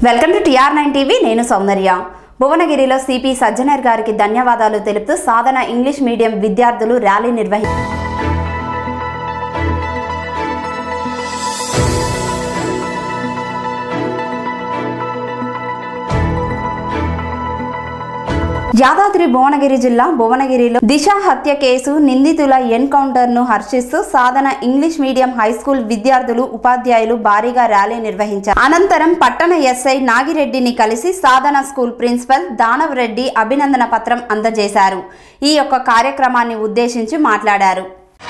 Welcome to TR nine TV నేను సౌందర్య భువనగిరిలో CP Sajjanar గారికి ధన్యవాదాలు తెలుపుతూ సాధన ఇంగ్లీష్ మీడియం విద్యార్థులు ర్యాలీ నిర్వహి యాదాద్రి భువనగిరి జిల్లా భువనగిరిలో దిశ హత్య కేసు నిందితుల ఎన్కౌంటర్ ను హర్షిస్తూ Sadhana English medium high school విద్యార్థులు ఉపాధ్యాయులు భారీగా ర్యాలీ నిర్వహించారు అనంతరం పట్టణ ఎస్ఐ నాగిరెడ్డిని కలిసి సాధన స్కూల్ ప్రిన్సిపల్ దానవ్ రెడ్డి అభినందన పత్రం అందజేశారు ఈ యొక్క కార్యక్రమాన్ని ఉద్దేశించి మాట్లాడారు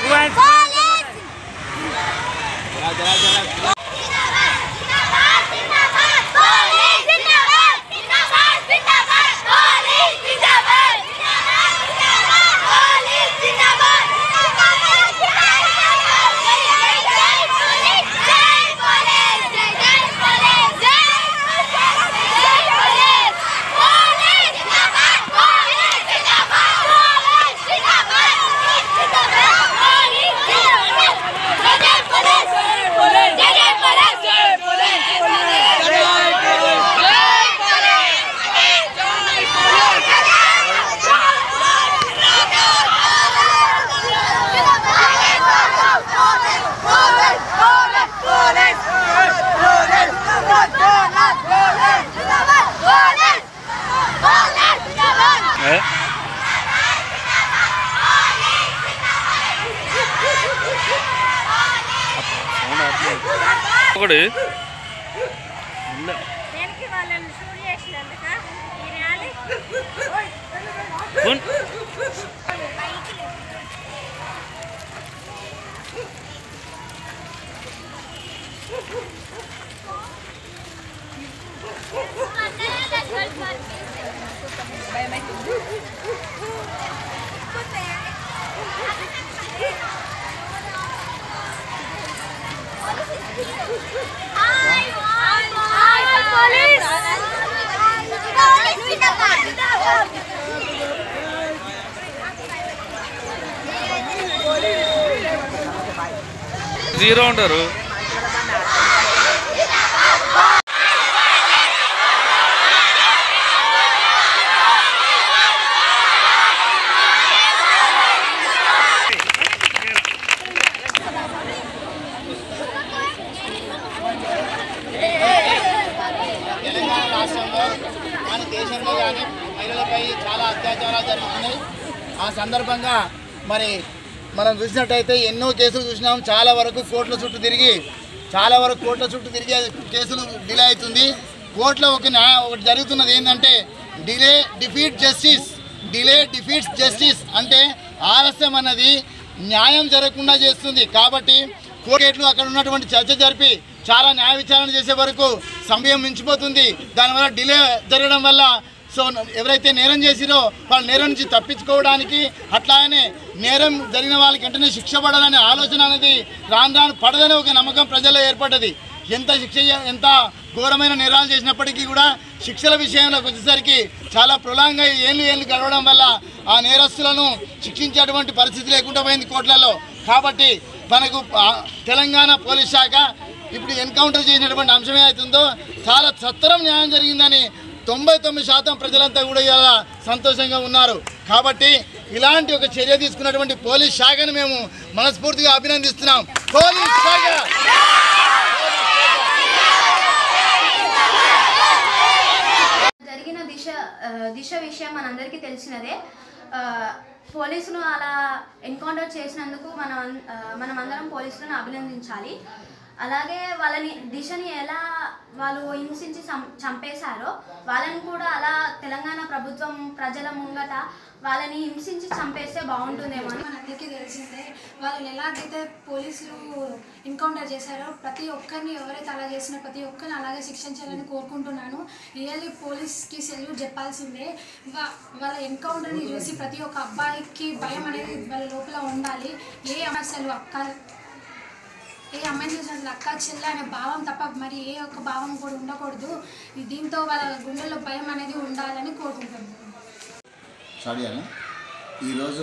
ఏ? ఒకటి దేనికి వాళ్ళని షూట్ చేసినందుక ఈ ర్యాలీ ఫోన్ జీరో ఉంటారు తెలంగాణ రాష్ట్రంలో మన దేశంలో కానీ మహిళలపై చాలా అత్యాచారాలు జరుగుతున్నాయి ఆ సందర్భంగా మరి మనం చూసినట్టయితే ఎన్నో కేసులు చూసినాం చాలా వరకు కోర్టుల చుట్టూ తిరిగి చాలా వరకు కోర్టుల చుట్టూ తిరిగి అది కేసులు డిలే అవుతుంది కోర్టులో ఒక న్యాయ ఒకటి జరుగుతున్నది ఏంటంటే delay defeat justice delay defeats justice అంటే ఆలస్యం అన్నది న్యాయం జరగకుండా చేస్తుంది కాబట్టి కోర్టులు అక్కడ ఉన్నటువంటి చర్చ జరిపి చాలా న్యాయ విచారణ చేసే వరకు సమయం మించిపోతుంది దానివల్ల డిలే జరగడం వల్ల సో ఎవరైతే నేరం చేసిరో వాళ్ళ నేరం నుంచి తప్పించుకోవడానికి అట్లానే నేరం జరిగిన వాళ్ళకి వెంటనే శిక్ష పడాలనే ఆలోచన అనేది రాను రాను పడదనే ఒక నమ్మకం ప్రజల్లో ఏర్పడ్డది ఎంత శిక్ష ఎంత ఘోరమైన నేరాలు చేసినప్పటికీ కూడా శిక్షల విషయంలోకి వచ్చేసరికి చాలా ప్రొలాంగ్ అయ్యి ఏళ్ళు ఏళ్ళు గడవడం వల్ల ఆ నేరస్తులను శిక్షించేటువంటి పరిస్థితి లేకుండా పోయింది కోర్టులలో కాబట్టి మనకు ఆ, తెలంగాణ పోలీస్ శాఖ ఇప్పుడు ఎన్కౌంటర్ చేసినటువంటి అంశం ఏదైతుందో చాలా సత్వరం న్యాయం జరిగిందని తొంభై తొమ్మిది శాతం ప్రజలంతా కూడా ఇలా సంతోషంగా ఉన్నారు కాబట్టి ఇలాంటి ఒక చర్య తీసుకున్నటువంటి పోలీస్ శాఖను మేము మనస్ఫూర్తిగా అభినందిస్తున్నాం పోలీస్ శాఖ జరిగిన దిశ ఆ, దిశ విషయం మనందరికీ తెలిసినదే ఆ, పోలీసులు అలా ఎన్కౌంటర్ చేసినందుకు మనం ఆ, మనం అందరం పోలీసులను అభినందించాలి అలాగే వాళ్ళని దిశని ఎలా వాళ్ళు హింసించి చం- చంపేశారో వాళ్ళని కూడా అలా తెలంగాణ ప్రభుత్వం ప్రజల ముంగట వాళ్ళని హింసించి చంపేస్తే బాగుంటుందేమో అని మనందరికీ తెలిసిందే వాళ్ళని ఎలాగైతే పోలీసులు ఎన్కౌంటర్ చేశారో ప్రతి ఒక్కరిని ఎవరైతే అలా చేసినా ప్రతి ఒక్కరిని అలాగే శిక్షించాలని కోరుకుంటున్నాను రియల్లీ పోలీస్కి సెల్యూట్ చెప్పాల్సిందే వా- వాళ్ళ ఎన్కౌంటర్ని చూసి ప్రతి ఒక్క అబ్బాయికి భయం అనేది వాళ్ళ లోపల ఉండాలి ఏ అమ్మాయి అసలు అక్క ఏ అమ్మాయిని చూసిన అసలు అక్క చెల్ల అనే భావం తప్ప మరి ఏ ఒక్క భావం కూడా ఉండకూడదు దీంతో వాళ్ళ గుండెల్లో భయం అనేది ఉండాలని కోరుకుంటున్నాను స్టార్ట్ చేయాలా ఈరోజు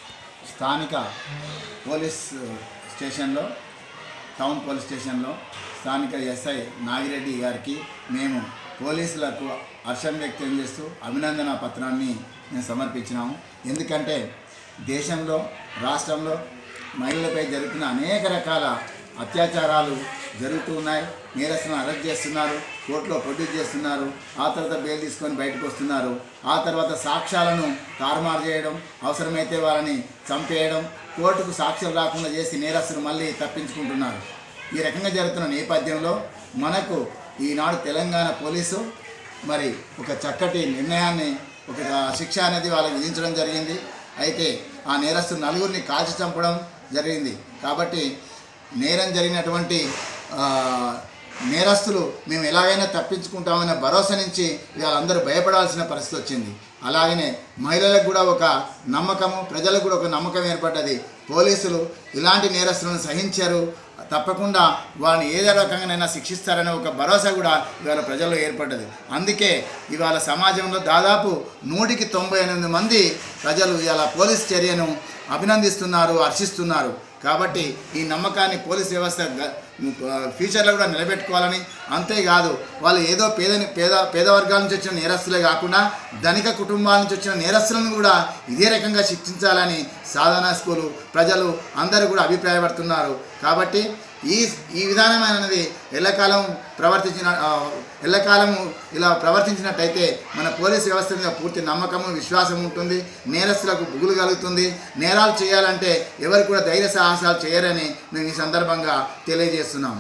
స్థానిక పోలీస్ స్టేషన్లో టౌన్ పోలీస్ స్టేషన్లో స్థానిక ఎస్ఐ నాగిరెడ్డి గారికి మేము పోలీసులకు హర్షం వ్యక్తం చేస్తూ అభినందన పత్రాన్ని మేము సమర్పించినాము ఎందుకంటే దేశంలో రాష్ట్రంలో మహిళలపై జరుగుతున్న అనేక రకాల అత్యాచారాలు జరుగుతూ ఉన్నాయి నేరస్తులను అరెస్ట్ చేస్తున్నారు కోర్టులో ప్రొడ్యూస్ చేస్తున్నారు ఆ తర్వాత బెయిల్ తీసుకొని బయటకు వస్తున్నారు ఆ తర్వాత సాక్ష్యాలను తారుమారు చేయడం అవసరమైతే వాళ్ళని చంపేయడం కోర్టుకు సాక్ష్యం రాకుండా చేసి నేరస్తులు మళ్ళీ తప్పించుకుంటున్నారు ఈ రకంగా జరుగుతున్న నేపథ్యంలో మనకు ఈనాడు తెలంగాణ పోలీసు మరి ఒక చక్కటి నిర్ణయాన్ని ఒక శిక్ష అనేది వాళ్ళకి విధించడం జరిగింది అయితే ఆ నేరస్తులు నలుగురిని కాల్చి చంపడం జరిగింది కాబట్టి నేరం జరిగినటువంటి ఆ, నేరస్తులు మేము ఎలాగైనా తప్పించుకుంటామనే భరోసా నుంచి వాళ్ళందరూ భయపడాల్సిన పరిస్థితి వచ్చింది అలాగనే మహిళలకు కూడా ఒక నమ్మకము ప్రజలకు కూడా ఒక నమ్మకం ఏర్పడ్డది పోలీసులు ఇలాంటి నేరస్తులను సహించారు తప్పకుండా వారిని ఏదో రకంగానైనా శిక్షిస్తారనే ఒక భరోసా కూడా ఇవాళ ప్రజల్లో ఏర్పడ్డది అందుకే ఇవాళ సమాజంలో దాదాపు నూటికి తొంభై ఎనిమిది మంది ప్రజలు ఇవాళ పోలీస్ చర్యను అభినందిస్తున్నారు హర్షిస్తున్నారు కాబట్టి ఈ నమ్మకాన్ని పోలీస్ వ్యవస్థ గ- ఫ్యూచర్లో కూడా నిలబెట్టుకోవాలని అంతేకాదు వాళ్ళు ఏదో పేదని పేద పేద వర్గాల నుంచి వచ్చిన నేరస్తులే కాకుండా ధనిక కుటుంబాల నుంచి వచ్చిన నేరస్తులను కూడా ఇదే రకంగా శిక్షించాలని సాధనా స్కూలు ప్రజలు అందరూ కూడా అభిప్రాయపడుతున్నారు కాబట్టి ఈ ఈ విధానం అనేది ఎల్లకాలం ప్రవర్తించిన ఆ, ఎల్లకాలము ఇలా ప్రవర్తించినట్టయితే మన పోలీస్ వ్యవస్థ మీద పూర్తి నమ్మకము విశ్వాసం ఉంటుంది నేరస్తులకు బుగులు కలుగుతుంది నేరాలు చేయాలంటే ఎవరు కూడా ధైర్య సాహసాలు చేయరని మేము ఈ సందర్భంగా తెలియజేస్తున్నాం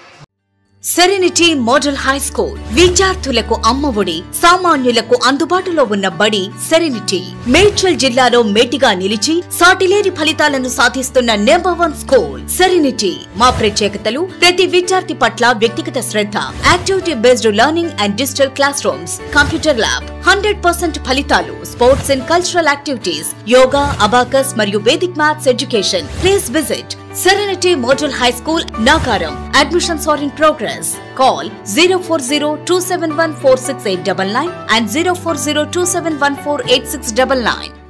సెరెనిటీ మోడల్ హై స్కూల్ విద్యార్థులకు అమ్మఒడి సామాన్యులకు అందుబాటులో ఉన్న బడి సెరెనిటీ మేడ్చల్ జిల్లాలో మేటిగా నిలిచి సాటిలేని ఫలితాలను సాధిస్తున్న నెంబర్ వన్ స్కూల్ సెరెనిటీ మా ప్రత్యేకతలు ప్రతి విద్యార్థి పట్ల వ్యక్తిగత శ్రద్ధ activity based learning and digital classrooms computer lab hundred percent ఫలితాలు sports and cultural activities yoga abacus మరియు Vedic maths education please visit Serenity Model High School, Nagaram. Admissions are in progress. Call 040 and 040 2714869.